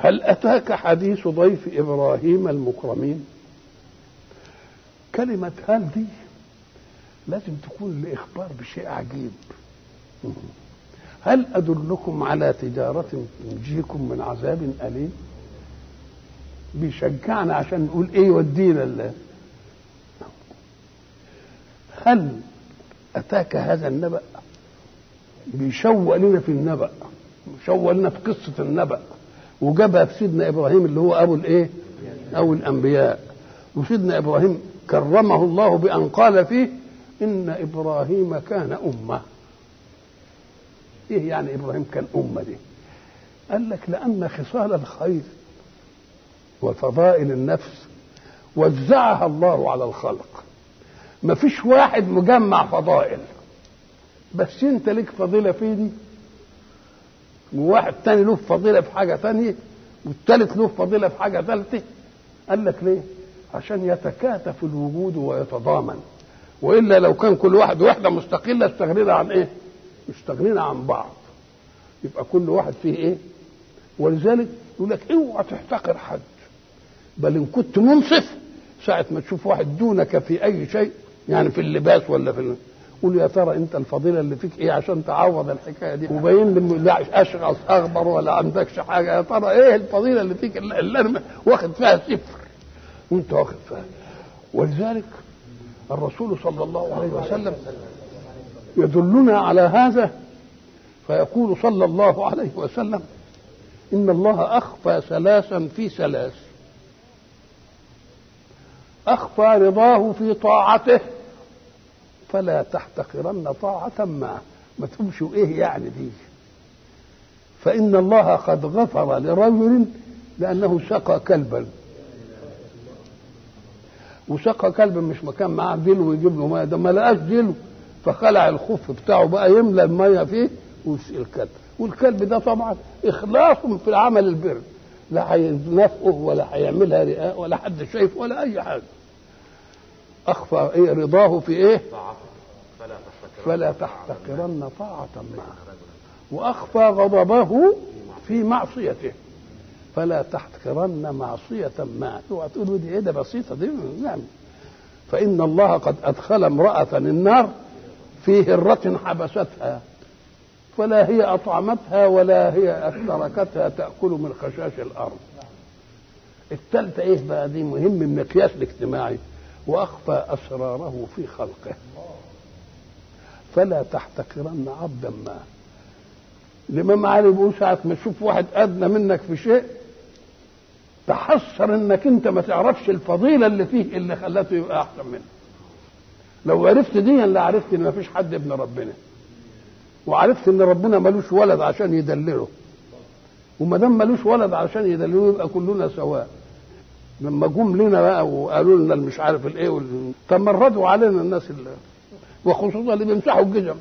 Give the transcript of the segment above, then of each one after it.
هل أتاك حديث ضيف إبراهيم المكرمين كلمة هل دي لازم تكون لإخبار بشيء عجيب هل أدلكم على تجارة تنجيكم من عذاب أليم بيشجعنا عشان نقول ايه يودينا الله هل أتاك هذا النبأ بيشوق لنا في النبأ بيشوق لنا في قصة النبأ وجابها في سيدنا إبراهيم اللي هو أبو الإيه؟ أبو الأنبياء وسيدنا إبراهيم كرمه الله بأن قال فيه إن إبراهيم كان أمة إيه يعني إبراهيم كان أمة دي قال لك لأن خصال الخير وفضائل النفس وزعها الله على الخلق ما فيش واحد مجمع فضائل بس انت ليك فضيله في دي وواحد تاني له فضيله في حاجه تانية والتالت له فضيله في حاجه ثالثه قال لك ليه عشان يتكاتف الوجود ويتضامن والا لو كان كل واحد وحده مستقله استغنينا عن ايه استغنينا عن بعض يبقى كل واحد فيه ايه ولذلك يقول لك اوعى تحتقر حد بل ان كنت منصف ساعة ما تشوف واحد دونك في أي شيء يعني في اللباس ولا في قول يا ترى أنت الفضيلة اللي فيك إيه عشان تعوض الحكاية دي وبين لي لا أشغل أخبر ولا عندكش حاجة يا ترى إيه الفضيلة اللي فيك اللي أنا واخد فيها صفر وأنت واخد فيها ولذلك الرسول صلى الله عليه وسلم يدلنا على هذا فيقول صلى الله عليه وسلم إن الله أخفى ثلاثا في ثلاث أخفى رضاه في طاعته فلا تحتقرن طاعة ما ما تمشوا إيه يعني دي فإن الله قد غفر لرجل لأنه سقى كلبا وسقى كلب مش مكان معاه دلو ويجيب له ميه ده ما لقاش دلو فخلع الخف بتاعه بقى يملى الميه فيه ويسقي الكلب والكلب ده طبعا اخلاص في العمل البر لا هينافقه ولا هيعملها رئاء ولا حد شايف ولا اي حاجه اخفى ايه رضاه في ايه فلا تحتقرن طاعة معه واخفى غضبه في معصيته فلا تحتقرن معصية معه اوعى تقولوا دي ايه ده بسيطة دي نعم فإن الله قد أدخل امرأة النار في هرة حبستها فلا هي أطعمتها ولا هي تركتها تأكل من خشاش الأرض الثالثة إيه بقى دي مهم المقياس الاجتماعي وأخفى أسراره في خلقه فلا تحتقرن عبدا ما الإمام علي بيقول ساعة ما تشوف واحد أدنى منك في شيء تحسر انك انت ما تعرفش الفضيله اللي فيه اللي خلته يبقى احسن منه لو عرفت دي لا عرفت ان ما فيش حد ابن ربنا وعرفت ان ربنا ملوش ولد عشان يدلله وما دام ملوش ولد عشان يدلله يبقى كلنا سواء لما جم لنا بقى وقالوا لنا مش عارف الايه وال... تمردوا علينا الناس اللي وخصوصا اللي بيمسحوا الجزم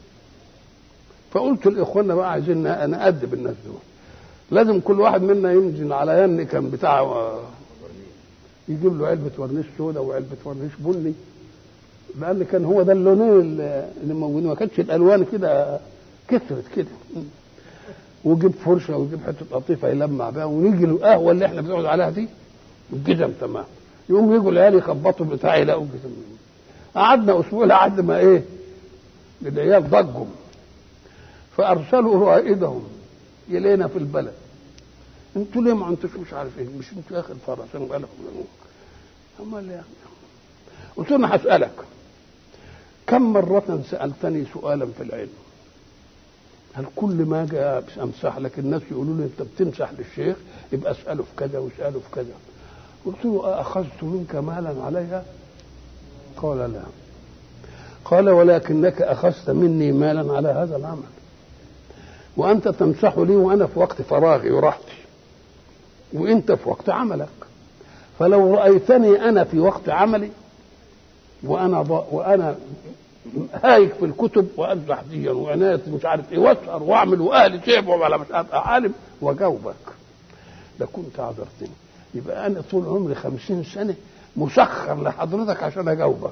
فقلت لاخواننا بقى عايزين نأدب الناس دول لازم كل واحد منا ينزل على ين كان بتاع يجيب له علبة ورنيش سوداء وعلبة ورنيش بني لأن كان هو ده اللونين اللي موجودين ما كانتش الألوان كده كثرت كده ويجيب فرشة ويجيب حتة قطيفة يلمع بها ونيجي القهوة اللي احنا بنقعد عليها دي الجزم تمام يقوم يجوا العيال يخبطوا بتاع يلاقوا الجزم قعدنا أسبوع لحد ما إيه العيال ضجوا فأرسلوا رائدهم يلينا في البلد انتوا ليه ما انتوش مش عارف ايه مش انتوا اخر فرع عشان بالك امال يعني قلت له هسالك كم مرة سألتني سؤالا في العلم هل كل ما جاء امسح لك الناس يقولوا لي انت بتمسح للشيخ يبقى اساله في كذا واساله في كذا قلت له أأخذت منك مالا عليها قال لا قال ولكنك أخذت مني مالا على هذا العمل وأنت تمسح لي وأنا في وقت فراغي وراحتي وأنت في وقت عملك فلو رأيتني أنا في وقت عملي وأنا ض... وأنا هايك في الكتب وأمسح ديا وعناية مش عارف إيه وأسهر وأعمل وأهلي تعبوا ولا مش عارف عالم وأجاوبك لكنت عذرتني يبقى أنا طول عمري خمسين سنة مسخر لحضرتك عشان أجاوبك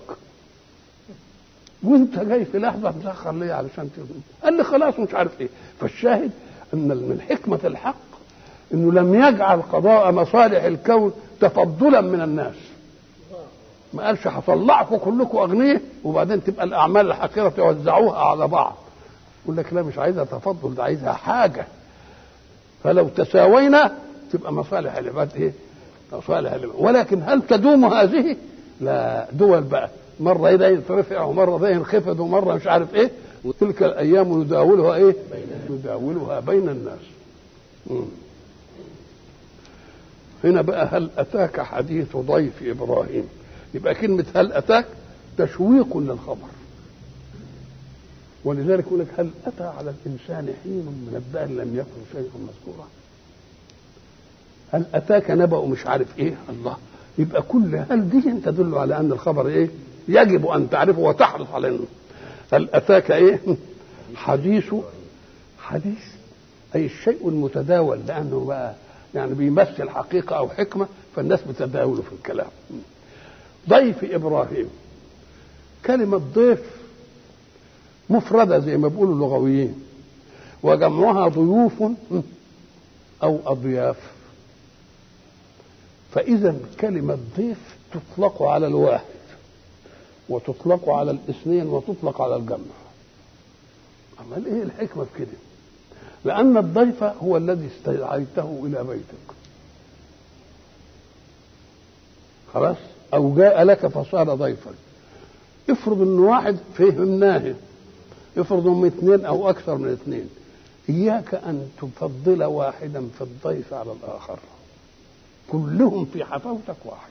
وانت جاي في لحظه مسخر ليه علشان تقول قال لي خلاص مش عارف ايه فالشاهد ان من حكمه الحق انه لم يجعل قضاء مصالح الكون تفضلا من الناس ما قالش هطلعكم كلكم اغنياء وبعدين تبقى الاعمال الحقيره توزعوها على بعض يقول لك لا مش عايزها تفضل ده عايزها حاجه فلو تساوينا تبقى مصالح العباد ايه؟ مصالح العباد ولكن هل تدوم هذه؟ لا دول بقى مره ده يترفع ومره ده ينخفض ومره مش عارف ايه وتلك الايام نداولها ايه؟ نداولها بين الناس. مم. هنا بقى هل اتاك حديث ضيف ابراهيم؟ يبقى كلمه هل اتاك تشويق للخبر. ولذلك يقول لك هل اتى على الانسان حين من الدهر لم يكن شيئا مذكورا؟ هل اتاك نبأ مش عارف ايه؟ الله يبقى كل هل دي تدل على ان الخبر ايه؟ يجب ان تعرفه وتحرص على انه هل اتاك ايه؟ حديث حديث اي الشيء المتداول لانه بقى يعني بيمثل حقيقه او حكمه فالناس بتداوله في الكلام. ضيف ابراهيم كلمه ضيف مفردة زي ما بيقولوا اللغويين وجمعها ضيوف أو أضياف فإذا كلمة ضيف تطلق على الواحد وتطلق على الاثنين وتطلق على الجمع أمال إيه الحكمة في كده لأن الضيف هو الذي استدعيته إلى بيتك خلاص أو جاء لك فصار ضيفا افرض ان واحد فهمناه افرض هم اثنين او اكثر من اثنين اياك ان تفضل واحدا في الضيف على الاخر كلهم في حفاوتك واحد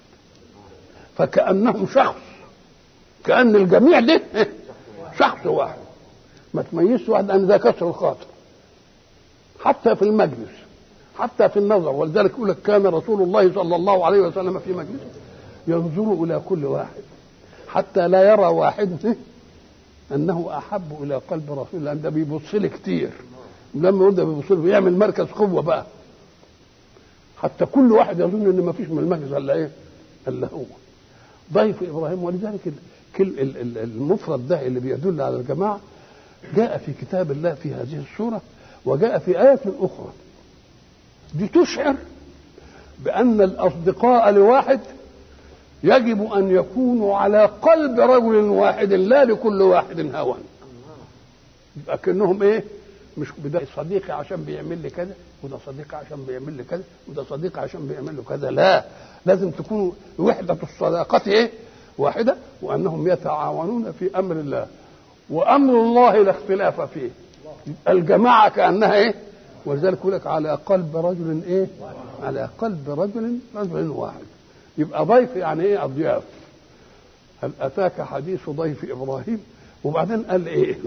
فكانهم شخص كان الجميع ده شخص واحد ما تميزش واحد ان ده كسر الخاطر حتى في المجلس حتى في النظر ولذلك يقول لك كان رسول الله صلى الله عليه وسلم في مجلسه ينظر الى كل واحد حتى لا يرى واحد انه احب الى قلب رسول الله ده بيبص لي كتير لما يقول ده بيبص لي بيعمل مركز قوه بقى حتى كل واحد يظن ان ما فيش من المركز الا ايه الا هو ضيف ابراهيم ولذلك كل المفرد ده اللي بيدل على الجماعه جاء في كتاب الله في هذه السوره وجاء في آية أخرى دي تشعر بأن الأصدقاء لواحد يجب أن يكونوا على قلب رجل واحد لا لكل واحد هوى يبقى كأنهم إيه مش ده صديقي عشان بيعمل لي كذا وده صديقي عشان بيعمل لي كذا وده صديقي عشان بيعمل له كذا لا لازم تكون وحدة الصداقة إيه واحدة وأنهم يتعاونون في أمر الله وأمر الله لا اختلاف فيه الجماعة كأنها إيه ولذلك يقول لك على قلب رجل إيه على قلب رجل رجل واحد يبقى ضيف يعني ايه اضياف هل اتاك حديث ضيف ابراهيم وبعدين قال ايه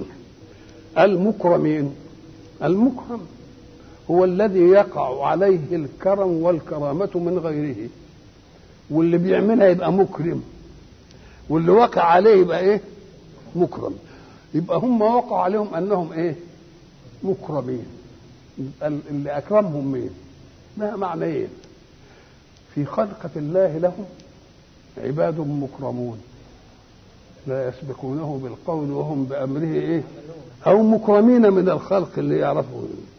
المكرمين المكرم هو الذي يقع عليه الكرم والكرامة من غيره واللي بيعملها يبقى مكرم واللي وقع عليه يبقى ايه مكرم يبقى هم وقع عليهم انهم ايه مكرمين اللي اكرمهم مين لها معنيين إيه؟ في خلقة الله لهم عباد مكرمون لا يسبقونه بالقول وهم بأمره إيه أو مكرمين من الخلق اللي يعرفوا